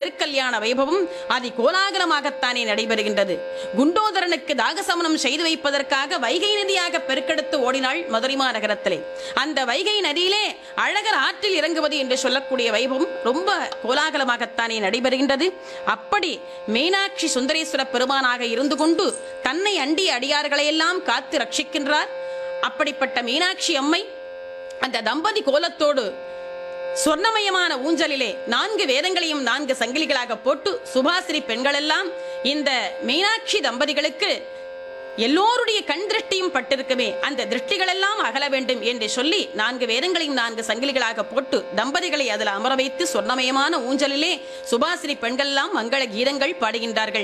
திருக்கல்யாண வைபவம் அதி கோலாகலமாகத்தானே நடைபெறுகின்றது குண்டோதரனுக்கு தாகசமனம் செய்து வைப்பதற்காக வைகை நதியாக பெருக்கெடுத்து ஓடினாள் மதுரை மாநகரத்திலே அந்த வைகை நதியிலே அழகர் ஆற்றில் இறங்குவது என்று சொல்லக்கூடிய வைபவம் ரொம்ப கோலாகலமாகத்தானே நடைபெறுகின்றது அப்படி மீனாட்சி சுந்தரேஸ்வர பெருமானாக இருந்து கொண்டு தன்னை அண்டிய அடியார்களையெல்லாம் காத்து ரட்சிக்கின்றார் அப்படிப்பட்ட மீனாட்சி அம்மை அந்த தம்பதி கோலத்தோடு சொர்ணமயமான ஊஞ்சலிலே நான்கு வேதங்களையும் நான்கு சங்கிலிகளாக போட்டு சுபாசிரி பெண்களெல்லாம் இந்த மீனாட்சி தம்பதிகளுக்கு எல்லோருடைய கண் திருஷ்டியும் பட்டிருக்குமே அந்த திருஷ்டிகளெல்லாம் அகல வேண்டும் என்று சொல்லி நான்கு வேதங்களையும் நான்கு சங்கிலிகளாக போட்டு தம்பதிகளை அதில் அமர வைத்து சொர்ணமயமான ஊஞ்சலிலே சுபாசிரி பெண்கள் எல்லாம் மங்கள கீதங்கள் பாடுகின்றார்கள்